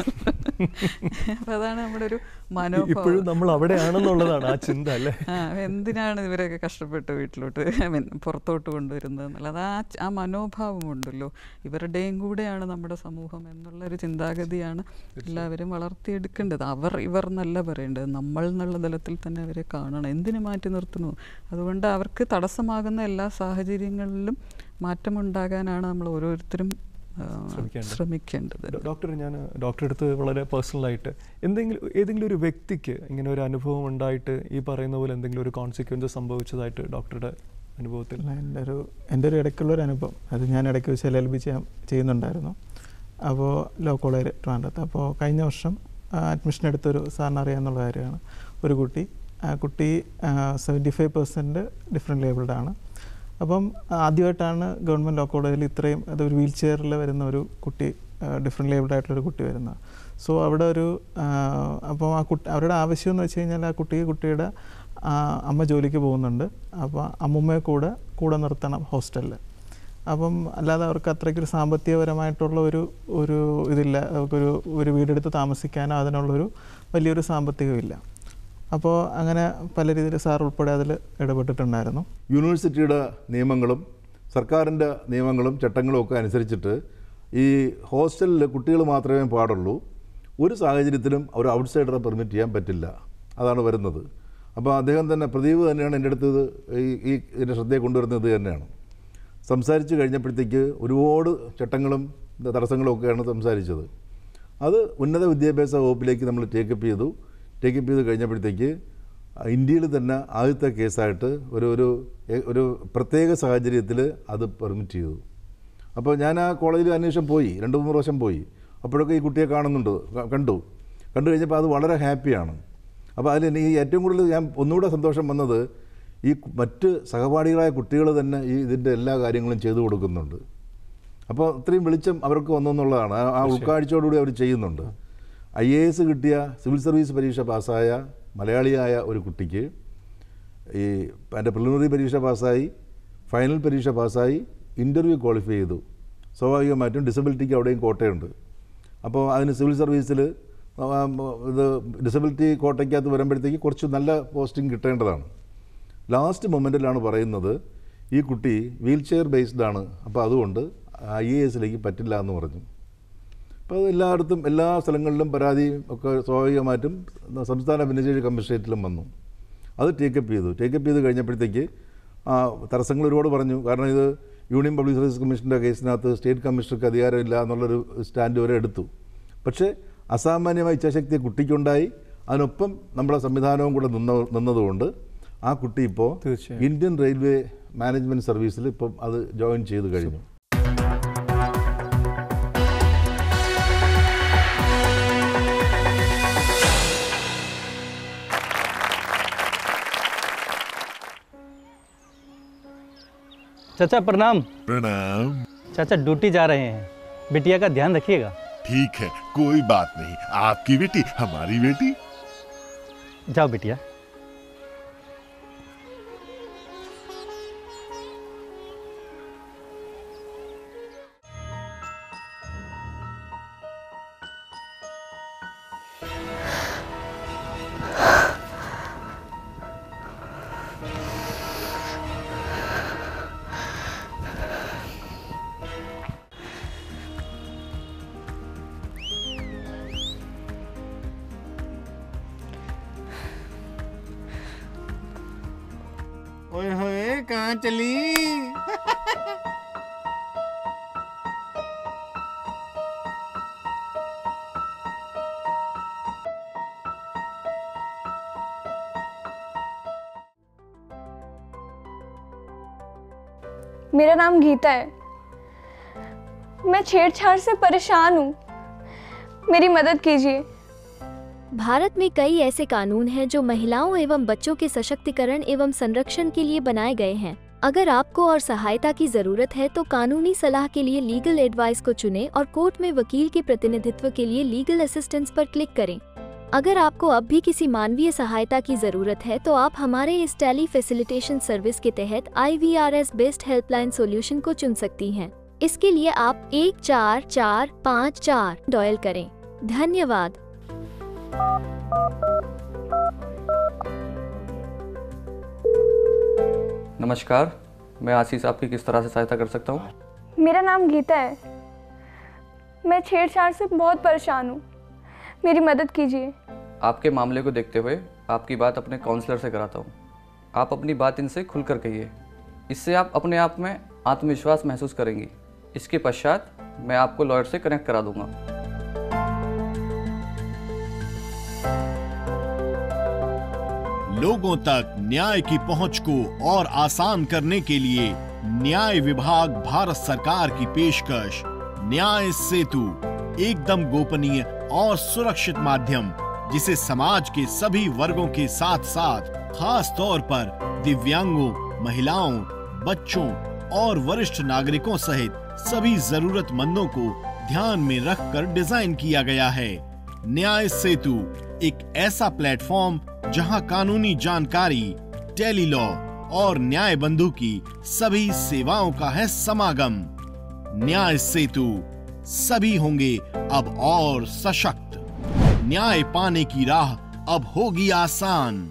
അപ്പം അതാണ് നമ്മുടെ ഒരു മനോഭാവം ഇപ്പോഴും നമ്മൾ അവിടെയാണെന്നുള്ളതാണ് ആ ചിന്ത അല്ലേ ആ എന്തിനാണ് ഇവരൊക്കെ കഷ്ടപ്പെട്ട് വീട്ടിലോട്ട് ഐ മീൻ പുറത്തോട്ട് കൊണ്ടുവരുന്നത് എന്നുള്ളത് ആ ച- ആ മനോഭാവമുണ്ടല്ലോ ഇവരുടെയും കൂടെയാണ് നമ്മുടെ സമൂഹം എന്നുള്ളൊരു ചിന്താഗതിയാണ് എല്ലാവരും വളർത്തിയെടുക്കേണ്ടത് അവർ ഇവർ എന്നല്ല പറയേണ്ടത് നമ്മൾ എന്നുള്ള തലത്തിൽ തന്നെ അവരെ കാണണം എന്തിനു മാറ്റി നിർത്തുന്നു അതുകൊണ്ട് അവർക്ക് തടസ്സമാകുന്ന എല്ലാ സാഹചര്യങ്ങളിലും മാറ്റമുണ്ടാകാനാണ് നമ്മൾ ഓരോരുത്തരും ആ, ശ്രമിക്കേണ്ടത്. ശ്രമിക്കേണ്ടത് ഡോ- ഡോക്ടർ ഞാൻ ഡോക്ടറുടെ അടുത്ത് വളരെ പേഴ്സണലായിട്ട് എന്തെങ്കിലും ഏതെങ്കിലും ഒരു വ്യക്തിക്ക് ഇങ്ങനെ ഒരു അനുഭവം ഉണ്ടായിട്ട് ഈ പറയുന്ന പോലെ എന്തെങ്കിലും ഒരു കോൺസിക്വൻസ് സംഭവിച്ചതായിട്ട് ഡോക്ടറുടെ അനുഭവത്തിൽ അല്ല എൻ്റെ ഒരു എൻ്റെ ഒരു ഇടയ്ക്കുള്ള ഒരു അനുഭവം അത് ഞാൻ ഇടയ്ക്ക് വെച്ച് എൽ എൽ ബി ചെയ്യാൻ ചെയ്യുന്നുണ്ടായിരുന്നു അപ്പോൾ ലോ കോളേജ് ട്രാൻഡത്ത് അപ്പോൾ കഴിഞ്ഞ വർഷം അഡ്മിഷൻ എടുത്തൊരു സാറിന് അറിയാമെന്നുള്ള കാര്യമാണ് ഒരു കുട്ടി ആ കുട്ടി seventy five percent differently abled ആണ് അപ്പം ആദ്യമായിട്ടാണ് ഗവൺമെൻറ് ലോ കോളേജിൽ ഇത്രയും അത് ഒരു വീൽ ചെയറിൽ വരുന്ന ഒരു കുട്ടി ഡിഫറെൻറ്റ് ലേബിൾഡ് ആയിട്ടുള്ളൊരു കുട്ടി വരുന്നത് സോ അവിടെ ഒരു ആ, അപ്പോൾ ആ കുട്ടി അവരുടെ ആവശ്യം എന്ന് വെച്ച് കഴിഞ്ഞാൽ ആ കുട്ടിക്ക് കുട്ടിയുടെ ആ, അമ്മ ജോലിക്ക് പോകുന്നുണ്ട് അപ്പോൾ അമ്മുമ്മയെ കൂടെ കൂടെ നിർത്തണം ഹോസ്റ്റലിൽ അപ്പം അല്ലാതെ അവർക്ക് അത്രയ്ക്കൊരു സാമ്പത്തികപരമായിട്ടുള്ള ഒരു ഒരു ഇതില്ല അവർക്കൊരു ഒരു വീടെടുത്ത് താമസിക്കാനോ അതിനുള്ളൊരു വലിയൊരു സാമ്പത്തികമില്ല അപ്പോൾ അങ്ങനെ പല രീതിയിൽ സാർ ഉൾപ്പെടെ അതിൽ ഇടപെട്ടിട്ടുണ്ടായിരുന്നു യൂണിവേഴ്സിറ്റിയുടെ നിയമങ്ങളും സർക്കാരിൻ്റെ നിയമങ്ങളും ചട്ടങ്ങളും ഒക്കെ അനുസരിച്ചിട്ട് ഈ ഹോസ്റ്റലിൽ കുട്ടികൾ മാത്രമേ പാടുള്ളൂ ഒരു സാഹചര്യത്തിലും ഒരു ഔട്ട്സൈഡറെ പെർമിറ്റ് ചെയ്യാൻ പറ്റില്ല അതാണ് വരുന്നത് അപ്പോൾ അദ്ദേഹം തന്നെ പ്രദീപ് തന്നെയാണ് എൻ്റെ അടുത്ത് ഇത് ഈ ഈ ഇതിൻ്റെ ശ്രദ്ധയെ കൊണ്ടുവരുന്നത് ഇത് തന്നെയാണ് സംസാരിച്ച് കഴിഞ്ഞപ്പോഴത്തേക്ക് ഒരുപാട് ചട്ടങ്ങളും തടസ്സങ്ങളും ഒക്കെയാണ് സംസാരിച്ചത് അത് ഉന്നത വിദ്യാഭ്യാസ വകുപ്പിലേക്ക് നമ്മൾ ടേക്കപ്പ് ചെയ്തു ടേക്കപ്പ് ചെയ്ത് കഴിഞ്ഞപ്പോഴത്തേക്ക് ഇന്ത്യയിൽ തന്നെ ആദ്യത്തെ കേസായിട്ട് ഒരു ഒരു എ- ഒരു പ്രത്യേക സാഹചര്യത്തിൽ അത് പെർമിറ്റ് ചെയ്തു അപ്പോൾ ഞാൻ ആ കോളേജിൽ അന്വേഷണം പോയി രണ്ട് മൂന്ന് പ്രാവശ്യം പോയി അപ്പോഴൊക്കെ ഈ കുട്ടിയെ കാണുന്നുണ്ട് ക- കണ്ടു കണ്ടു കഴിഞ്ഞപ്പോൾ അത് വളരെ ഹാപ്പിയാണ് അപ്പോൾ അതിൽ എനിക്ക് ഏറ്റവും കൂടുതൽ ഞാൻ ഒന്നുകൂടെ സന്തോഷം വന്നത് ഈ കു- മറ്റ് സഹപാഠികളായ കുട്ടികൾ തന്നെ ഈ ഇതിൻ്റെ എല്ലാ കാര്യങ്ങളും ചെയ്തു കൊടുക്കുന്നുണ്ട് അപ്പോൾ ഇത്രയും വെളിച്ചം അവർക്ക് വന്നു എന്നുള്ളതാണ് ആ- ആ ഉൾക്കാഴ്ചയോടുകൂടി അവർ ചെയ്യുന്നുണ്ട് ഐ എ എസ് കിട്ടിയ സിവിൽ സർവീസ് പരീക്ഷ പാസ്സായ മലയാളിയായ ഒരു കുട്ടിക്ക് ഈ എൻ്റെ പ്രിലിമിനറി പരീക്ഷ പാസ്സായി ഫൈനൽ പരീക്ഷ പാസ്സായി ഇൻ്റർവ്യൂ ക്വാളിഫൈ ചെയ്തു സ്വാഭാവികമായിട്ടും ഡിസബിലിറ്റിക്ക് അവിടെയും കോട്ടയുണ്ട് അപ്പോൾ അതിന് സിവിൽ സർവീസിൽ ഇത് ഡിസബിലിറ്റി കോട്ടയ്ക്കകത്ത് വരുമ്പോഴത്തേക്ക് കുറച്ച് നല്ല പോസ്റ്റിംഗ് കിട്ടേണ്ടതാണ് ലാസ്റ്റ് മൊമെൻറ്റിലാണ് പറയുന്നത് ഈ കുട്ടി വീൽ ചെയർ ബേസ്ഡ് ആണ് അപ്പോൾ അതുകൊണ്ട് ഐ എ എസിലേക്ക് പറ്റില്ല എന്ന് പറഞ്ഞു അപ്പോൾ അത് എല്ലായിടത്തും എല്ലാ സ്ഥലങ്ങളിലും പരാതിയും ഒക്കെ സ്വാഭാവികമായിട്ടും സംസ്ഥാന ഭിന്നശേഷി കമ്മീഷണറേറ്റിലും വന്നു അത് ടേക്കപ്പ് ചെയ്തു ടേക്കപ്പ് ചെയ്ത് കഴിഞ്ഞപ്പോഴത്തേക്ക് ആ, തടസ്സങ്ങൾ ഒരുപാട് പറഞ്ഞു കാരണം ഇത് യൂണിയൻ പബ്ലിക് സർവീസ് കമ്മീഷൻ്റെ കേസിനകത്ത് സ്റ്റേറ്റ് കമ്മീഷണർക്ക് അധികാരമില്ല എന്നുള്ളൊരു സ്റ്റാൻഡ് വരെ എടുത്തു പക്ഷേ അസാമാന്യമായ ഇച്ഛാശക്തി കുട്ടിക്കുണ്ടായി അതിനൊപ്പം നമ്മുടെ സംവിധാനവും കൂടെ നിന്ന നിന്നതുകൊണ്ട് ആ കുട്ടി ഇപ്പോൾ തീർച്ചയായും. ഇന്ത്യൻ റെയിൽവേ മാനേജ്മെൻറ്റ് സർവീസിൽ ഇപ്പം അത് ജോയിൻ ചെയ്ത് കഴിഞ്ഞു चाचा प्रणाम प्रणाम चाचा ड्यूटी जा रहे हैं बिटिया का ध्यान रखिएगा ठीक है कोई बात नहीं आपकी बेटी हमारी बेटी जाओ बिटिया ओए होए कहाँ चली मेरा नाम गीता है मैं छेड़छाड़ से परेशान हूँ मेरी मदद कीजिए भारत में कई ऐसे कानून हैं जो महिलाओं एवं बच्चों के सशक्तिकरण एवं संरक्षण के लिए बनाए गए हैं अगर आपको और सहायता की जरूरत है तो कानूनी सलाह के लिए लीगल एडवाइस को चुनें और कोर्ट में वकील के प्रतिनिधित्व के लिए लीगल असिस्टेंस पर क्लिक करें अगर आपको अब भी किसी मानवीय सहायता की जरूरत है तो आप हमारे इस टेली फैसिलिटेशन सर्विस के तहत I V R S best helpline solution को चुन सकती हैं इसके लिए आप एक चार चार पाँच चार डॉयल करें धन्यवाद नमस्कार मैं आशीष आपकी किस तरह से सहायता कर सकता हूँ मेरा नाम गीता है मैं छेड़छाड़ से बहुत परेशान हूँ मेरी मदद कीजिए आपके मामले को देखते हुए आपकी बात अपने काउंसलर से कराता हूँ आप अपनी बात इनसे खुलकर कहिए इससे आप अपने आप में आत्मविश्वास महसूस करेंगी इसके पश्चात मैं आपको लॉयर से कनेक्ट करा दूंगा लोगों तक न्याय की पहुंच को और आसान करने के लिए न्याय विभाग भारत सरकार की पेशकश न्याय सेतु एकदम गोपनीय और सुरक्षित माध्यम जिसे समाज के सभी वर्गों के साथ साथ खास तौर पर दिव्यांगों महिलाओं बच्चों और वरिष्ठ नागरिकों सहित सभी जरूरतमंदों को ध्यान में रखकर डिजाइन किया गया है न्याय सेतु एक ऐसा प्लेटफॉर्म जहां कानूनी जानकारी टेली लॉ और न्याय बंधु की सभी सेवाओं का है समागम न्याय सेतु सभी होंगे अब और सशक्त न्याय पाने की राह अब होगी आसान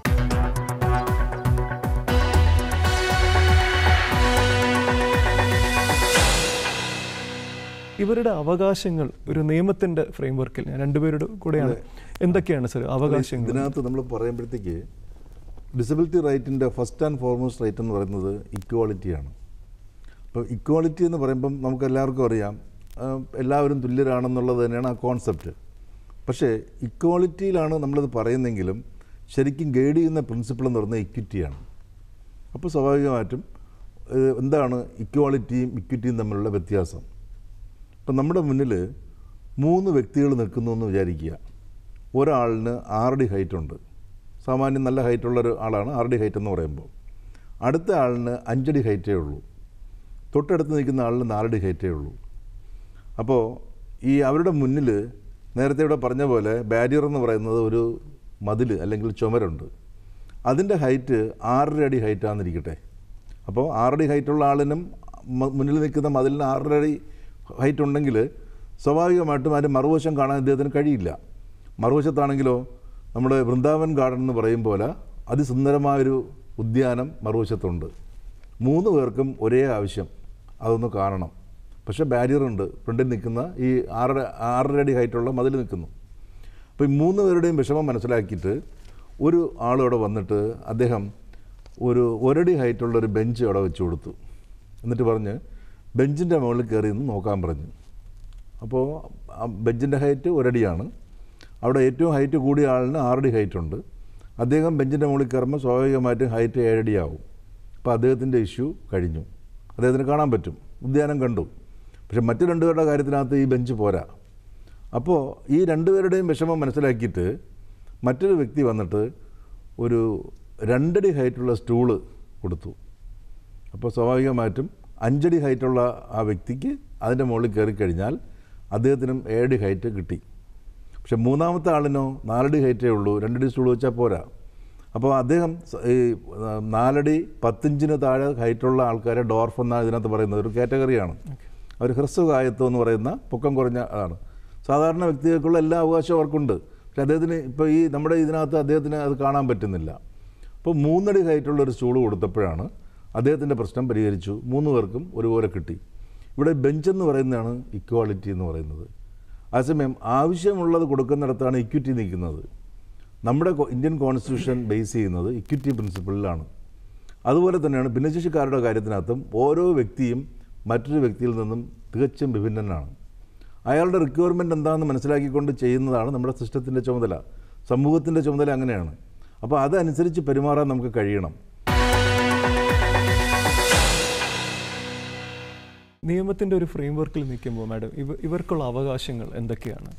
ഇവരുടെ അവകാശങ്ങൾ ഒരു നിയമത്തിന്റെ ഫ്രെയിംവർക്കിൽ ഞാൻ രണ്ടുപേരുടെ കൂടെയാണ് എന്തൊക്കെയാണ് സർ അവകാശങ്ങൾ ഇതിനകത്ത് നമ്മൾ പറയുമ്പോഴത്തേക്ക് ഡിസബിലിറ്റി റൈറ്റിൻ്റെ ഫസ്റ്റ് ആൻഡ് ഫോർമോസ്റ്റ് റൈറ്റ് എന്ന് പറയുന്നത് ഇക്വാളിറ്റിയാണ് അപ്പോൾ ഇക്വാളിറ്റി എന്ന് പറയുമ്പം നമുക്ക് എല്ലാവർക്കും അറിയാം ആ, എല്ലാവരും തുല്യരാണെന്നുള്ളത് തന്നെയാണ് ആ കോൺസെപ്റ്റ് പക്ഷേ ഇക്വാളിറ്റിയിലാണ് നമ്മളത് പറയുന്നെങ്കിലും ശരിക്കും ഗൈഡ് ചെയ്യുന്ന പ്രിൻസിപ്പിൾ എന്ന് പറയുന്നത് ഇക്വിറ്റിയാണ് അപ്പോൾ സ്വാഭാവികമായിട്ടും ഏഹ്, എന്താണ് ഇക്വാളിറ്റിയും ഇക്വിറ്റിയും തമ്മിലുള്ള വ്യത്യാസം ഇപ്പം നമ്മുടെ മുന്നിൽ മൂന്ന് വ്യക്തികൾ നിൽക്കുന്നു എന്ന് വിചാരിക്കുക ഒരാളിന് ആറടി ഹൈറ്റ് ഉണ്ട് സാമാന്യം നല്ല ഹൈറ്റുള്ള ഒരു ആളാണ് ആറടി ഹൈറ്റ് എന്ന് പറയുമ്പോൾ അടുത്ത ആളിന് അഞ്ചടി ഹൈറ്റേ ഉള്ളൂ തൊട്ടടുത്ത് നിൽക്കുന്ന ആളിന് നാലടി ഹൈറ്റേ ഉള്ളൂ അപ്പോൾ ഈ അവരുടെ മുന്നിൽ നേരത്തെ ഇവിടെ പറഞ്ഞ പോലെ ബാരിയർ എന്ന് പറയുന്നത് ഒരു മതിൽ അല്ലെങ്കിൽ ചുമരുണ്ട് അതിൻ്റെ ഹൈറ്റ് ആറര അടി ഹൈറ്റാണെന്നിരിക്കട്ടെ അപ്പോൾ ആറടി ഹൈറ്റുള്ള ആളിനും മ- മുന്നിൽ നിൽക്കുന്ന മതിലിന് ആറര അടി ഹൈറ്റ് ഉണ്ടെങ്കിൽ സ്വാഭാവികമായിട്ടും അതിൻ്റെ മറുവശം കാണാൻ ഇദ്ദേഹത്തിന് കഴിയില്ല മറുവശത്താണെങ്കിലോ നമ്മുടെ വൃന്ദാവൻ ഗാർഡൻ എന്ന് പറയും പോലെ അതിസുന്ദരമായൊരു ഉദ്യാനം മറുവശത്തുണ്ട് മൂന്ന് പേർക്കും ഒരേ ആവശ്യം അതൊന്ന് കാണണം പക്ഷേ ബാരിയർ ഉണ്ട് ഫ്രണ്ടിൽ നിൽക്കുന്ന ഈ ആറര ആറര അടി ഹൈറ്റുള്ള മതിൽ നിൽക്കുന്നു അപ്പോൾ ഈ മൂന്ന് പേരുടെയും വിഷമം മനസ്സിലാക്കിയിട്ട് ഒരു ആളിവിടെ വന്നിട്ട് അദ്ദേഹം ഒരു ഒരടി ഹൈറ്റുള്ള ഒരു ബെഞ്ച് അവിടെ വെച്ച് കൊടുത്തു എന്നിട്ട് പറഞ്ഞ് ബെഞ്ചിൻ്റെ മുകളിൽ കയറി നിന്ന് നോക്കാൻ പറഞ്ഞു അപ്പോൾ ആ ബെഞ്ചിൻ്റെ ഹൈറ്റ് ഒരടിയാണ് അവിടെ ഏറ്റവും ഹൈറ്റ് കൂടിയ ആളിന് ആറടി ഹൈറ്റ് ഉണ്ട് അദ്ദേഹം ബെഞ്ചിൻ്റെ മുകളിൽ കയറുമ്പോൾ സ്വാഭാവികമായിട്ടും ഹൈറ്റ് ഏഴടിയാവും അപ്പോൾ അദ്ദേഹത്തിൻ്റെ ഇഷ്യൂ കഴിഞ്ഞു അദ്ദേഹത്തിന് കാണാൻ പറ്റും ഉദ്യാനം കണ്ടു പക്ഷെ മറ്റു രണ്ടുപേരുടെ കാര്യത്തിനകത്ത് ഈ ബെഞ്ച് പോരാ അപ്പോൾ ഈ രണ്ടുപേരുടെയും വിഷമം മനസ്സിലാക്കിയിട്ട് മറ്റൊരു വ്യക്തി വന്നിട്ട് ഒരു രണ്ടടി ഹൈറ്റുള്ള സ്റ്റൂള് കൊടുത്തു അപ്പോൾ സ്വാഭാവികമായിട്ടും അഞ്ചടി ഹൈറ്റുള്ള ആ വ്യക്തിക്ക് അതിൻ്റെ മുകളിൽ കയറി കഴിഞ്ഞാൽ അദ്ദേഹത്തിനും ഏഴടി ഹൈറ്റ് കിട്ടി പക്ഷെ മൂന്നാമത്തെ ആളിനോ നാലടി ഹൈറ്റേ ഉള്ളൂ രണ്ടടി സ്റ്റൂൾ വെച്ചാൽ പോരാ അപ്പോൾ അദ്ദേഹം സ- ഈ ആ, നാലടി പത്തിഞ്ചിന് താഴെ ഹൈറ്റുള്ള ആൾക്കാരെ ഡോർഫ് എന്നാണ് ഇതിനകത്ത് പറയുന്നത് ഒരു കാറ്റഗറിയാണ് അവർ ഹ്രസ്വകായത്വം എന്ന് പറയുന്ന പൊക്കം കുറഞ്ഞ ആണ് സാധാരണ വ്യക്തികൾക്കുള്ള എല്ലാ അവകാശവും അവർക്കുണ്ട് പക്ഷെ അദ്ദേഹത്തിന് ഇപ്പോൾ ഈ നമ്മുടെ ഇതിനകത്ത് അദ്ദേഹത്തിന് അത് കാണാൻ പറ്റുന്നില്ല അപ്പോൾ മൂന്നടി ഹൈറ്റുള്ള ഒരു സ്റ്റൂൾ കൊടുത്തപ്പോഴാണ് അദ്ദേഹത്തിൻ്റെ പ്രശ്നം പരിഹരിച്ചു മൂന്ന് പേർക്കും ഒരുപോലെ കിട്ടി ഇവിടെ ബെഞ്ച് എന്ന് പറയുന്നതാണ് ഇക്വാളിറ്റി എന്ന് പറയുന്നത് അതേസമയം ആവശ്യമുള്ളത് കൊടുക്കുന്നിടത്താണ് ഇക്വിറ്റി നിൽക്കുന്നത് നമ്മുടെ കോ- ഇന്ത്യൻ കോൺസ്റ്റിറ്റ്യൂഷൻ ബേസ് ചെയ്യുന്നത് ഇക്വിറ്റി പ്രിൻസിപ്പിളിലാണ് അതുപോലെ തന്നെയാണ് ഭിന്നശേഷിക്കാരുടെ കാര്യത്തിനകത്തും ഓരോ വ്യക്തിയും മറ്റൊരു വ്യക്തിയിൽ നിന്നും തികച്ചും വിഭിന്നനാണ് അയാളുടെ റിക്വയർമെൻറ്റ് എന്താണെന്ന് മനസ്സിലാക്കിക്കൊണ്ട് ചെയ്യുന്നതാണ് നമ്മുടെ സിസ്റ്റത്തിൻ്റെ ചുമതല സമൂഹത്തിൻ്റെ ചുമതല അങ്ങനെയാണ് അപ്പോൾ അതനുസരിച്ച് പെരുമാറാൻ നമുക്ക് കഴിയണം നിയമത്തിൻ്റെ ഒരു ഫ്രെയിം വർക്കിൽ നിൽക്കുമ്പോൾ മാഡം ഇവ ഇവർക്കുള്ള അവകാശങ്ങൾ എന്തൊക്കെയാണ്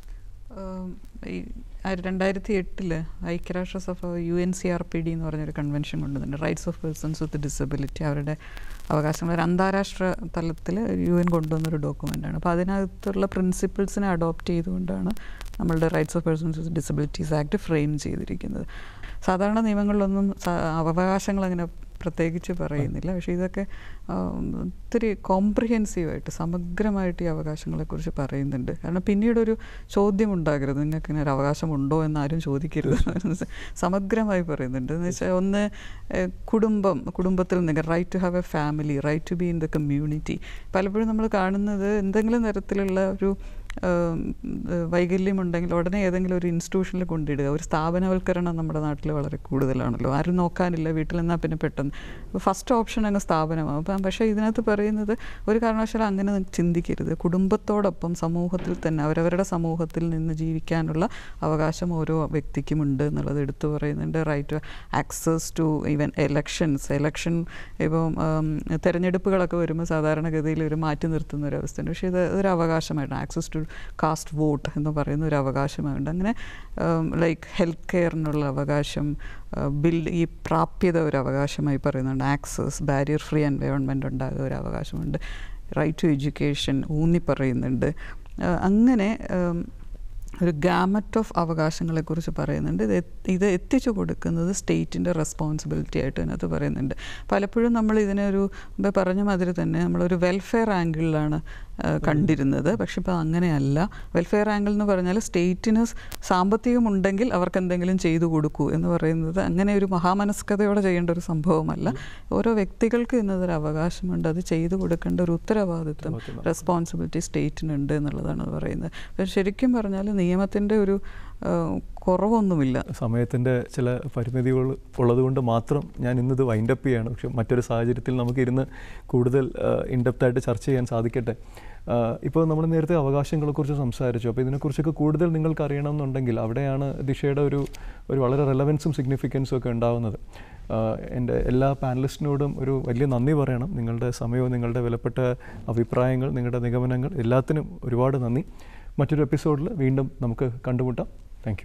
ഉം, ഈ രണ്ടായിരത്തി എട്ടില് ഐക്യരാഷ്ട്രസഭ U N C R P D എന്ന് പറഞ്ഞൊരു കൺവെൻഷൻ കൊണ്ടുവന്നിട്ടുണ്ട് rights of persons with disability അവരുടെ അവകാശങ്ങൾ ഒരു അന്താരാഷ്ട്ര തലത്തിൽ യു എൻ കൊണ്ടുവന്നൊരു ഡോക്യുമെൻ്റാണ് അപ്പോൾ അതിനകത്തുള്ള പ്രിൻസിപ്പിൾസിനെ അഡോപ്റ്റ് ചെയ്തുകൊണ്ടാണ് നമ്മളുടെ rights of persons with disabilities act frame ചെയ്തിരിക്കുന്നത് സാധാരണ നിയമങ്ങളിലൊന്നും സ- അവകാശങ്ങൾ അങ്ങനെ പ്രത്യേകിച്ച് പറയുന്നില്ല പക്ഷേ ഇതൊക്കെ ആം, ഒത്തിരി കോംപ്രിഹെൻസീവായിട്ട് സമഗ്രമായിട്ട് ഈ അവകാശങ്ങളെക്കുറിച്ച് പറയുന്നുണ്ട് കാരണം പിന്നീടൊരു ചോദ്യം ഉണ്ടാകരുത് നിങ്ങൾക്ക് ഇങ്ങനെ ഒരു അവകാശമുണ്ടോ എന്ന് ആരും ചോദിക്കരുത് സമഗ്രമായി പറയുന്നുണ്ട് എന്ന് വെച്ചാൽ ഒന്ന് ഏഹ്, കുടുംബം കുടുംബത്തിൽ നിന്ന് right to have a family right to be in the community പലപ്പോഴും നമ്മൾ കാണുന്നത് എന്തെങ്കിലും തരത്തിലുള്ള ഒരു ആം, ഏഹ്, വൈകല്യമുണ്ടെങ്കിൽ ഉടനെ ഏതെങ്കിലും ഒരു ഇൻസ്റ്റിറ്റ്യൂഷനിൽ കൊണ്ടിടുക ഒരു സ്ഥാപനവൽക്കരണം നമ്മുടെ നാട്ടിൽ വളരെ കൂടുതലാണല്ലോ ആരും നോക്കാനില്ല വീട്ടിൽ നിന്നാൽ പിന്നെ പെട്ടെന്ന് ഫസ്റ്റ് ഓപ്ഷൻ അങ്ങ് സ്ഥാപനമാകും അപ്പം പക്ഷേ ഇതിനകത്ത് പറയുന്നത് ഒരു കാരണവശാലും അങ്ങനെ ചിന്തിക്കരുത് കുടുംബത്തോടൊപ്പം സമൂഹത്തിൽ തന്നെ അവരവരുടെ സമൂഹത്തിൽ നിന്ന് ജീവിക്കാനുള്ള അവകാശം ഓരോ വ്യക്തിക്കുമുണ്ട് എന്നുള്ളത് എടുത്തു പറയുന്നുണ്ട് right access to even elections election ഇപ്പം ആം, തെരഞ്ഞെടുപ്പുകളൊക്കെ വരുമ്പോൾ സാധാരണഗതിയിൽ ഒരു മാറ്റി നിർത്തുന്ന ഒരു അവസ്ഥയുണ്ട് പക്ഷേ ഇത് ഒരു അവകാശമായിട്ടാണ് ആക്സസ് ടു കാസ്റ്റ് വോട്ട് എന്ന് പറയുന്ന ഒരു അവകാശമായുണ്ട് അങ്ങനെ ലൈക്ക് ഹെൽത്ത് കെയറിനുള്ള അവകാശം ബിൽഡ് ഈ പ്രാപ്യത ഒരു അവകാശമായി പറയുന്നുണ്ട് ആക്സസ് ബാരിയർ ഫ്രീ എൻവയോൺമെൻറ്റ് ഉണ്ടാകുക ഒരു അവകാശമുണ്ട് റൈറ്റ് ടു എഡ്യൂക്കേഷൻ ഊന്നി പറയുന്നുണ്ട് ആ, അങ്ങനെ ഉം, ഒരു ഗാമറ്റ് ഓഫ് അവകാശങ്ങളെക്കുറിച്ച് പറയുന്നുണ്ട് ഇത് എത്ത് ഇത് എത്തിച്ചു കൊടുക്കുന്നത് സ്റ്റേറ്റിൻ്റെ റെസ്പോൺസിബിലിറ്റി ആയിട്ട് അതിനകത്ത് പറയുന്നുണ്ട് പലപ്പോഴും നമ്മൾ ഇതിനെ ഒരു മുമ്പേ പറഞ്ഞ മാതിരി തന്നെ നമ്മളൊരു വെൽഫെയർ ആംഗിളിലാണ് ആ, കണ്ടിരുന്നത് പക്ഷെ ഇപ്പോൾ അങ്ങനെയല്ല വെൽഫെയർ ആംഗിൾ എന്ന് പറഞ്ഞാൽ സ്റ്റേറ്റിന് സാമ്പത്തികം ഉണ്ടെങ്കിൽ അവർക്ക് എന്തെങ്കിലും ചെയ്തു കൊടുക്കൂ എന്ന് പറയുന്നത് അങ്ങനെ ഒരു മഹാമനസ്കതയോടെ ചെയ്യേണ്ട ഒരു സംഭവമല്ല ഓരോ വ്യക്തികൾക്ക് ഇന്നതൊരു അവകാശമുണ്ട് അത് ചെയ്തു കൊടുക്കേണ്ട ഒരു ഉത്തരവാദിത്വം റെസ്പോൺസിബിലിറ്റി സ്റ്റേറ്റിനുണ്ട് എന്നുള്ളതാണ് പറയുന്നത് പക്ഷേ ശരിക്കും പറഞ്ഞാൽ നിയമത്തിൻ്റെ ഒരു ആ, കുറവൊന്നുമില്ല സമയത്തിൻ്റെ ചില പരിമിതികൾ ഉള്ളതുകൊണ്ട് മാത്രം ഞാൻ ഇന്നിത് വൈൻഡപ്പ് ചെയ്യാണ് പക്ഷെ മറ്റൊരു സാഹചര്യത്തിൽ നമുക്കിരുന്ന് കൂടുതൽ ഇൻഡെപ്തായിട്ട് ചർച്ച ചെയ്യാൻ സാധിക്കട്ടെ ഇപ്പോൾ നമ്മൾ നേരത്തെ അവകാശങ്ങളെക്കുറിച്ച് സംസാരിച്ചു അപ്പോൾ ഇതിനെക്കുറിച്ചൊക്കെ കൂടുതൽ നിങ്ങൾക്ക് അറിയണമെന്നുണ്ടെങ്കിൽ അവിടെയാണ് ദിശയുടെ ഒരു ഒരു വളരെ റെലവൻസും സിഗ്നിഫിക്കൻസും ഒക്കെ ഉണ്ടാവുന്നത് ആഹ് എൻ്റെ എല്ലാ പാനലിസ്റ്റിനോടും ഒരു വലിയ നന്ദി പറയണം നിങ്ങളുടെ സമയവും നിങ്ങളുടെ വിലപ്പെട്ട അഭിപ്രായങ്ങൾ നിങ്ങളുടെ നിഗമനങ്ങൾ എല്ലാത്തിനും ഒരുപാട് നന്ദി മറ്റൊരു എപ്പിസോഡിൽ വീണ്ടും നമുക്ക് കണ്ടുമുട്ടാം താങ്ക് യു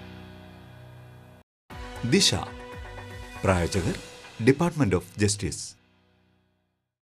ദിശ പ്രായോജകർ ഡിപ്പാർട്ട്മെന്റ് ഓഫ് ജസ്റ്റിസ്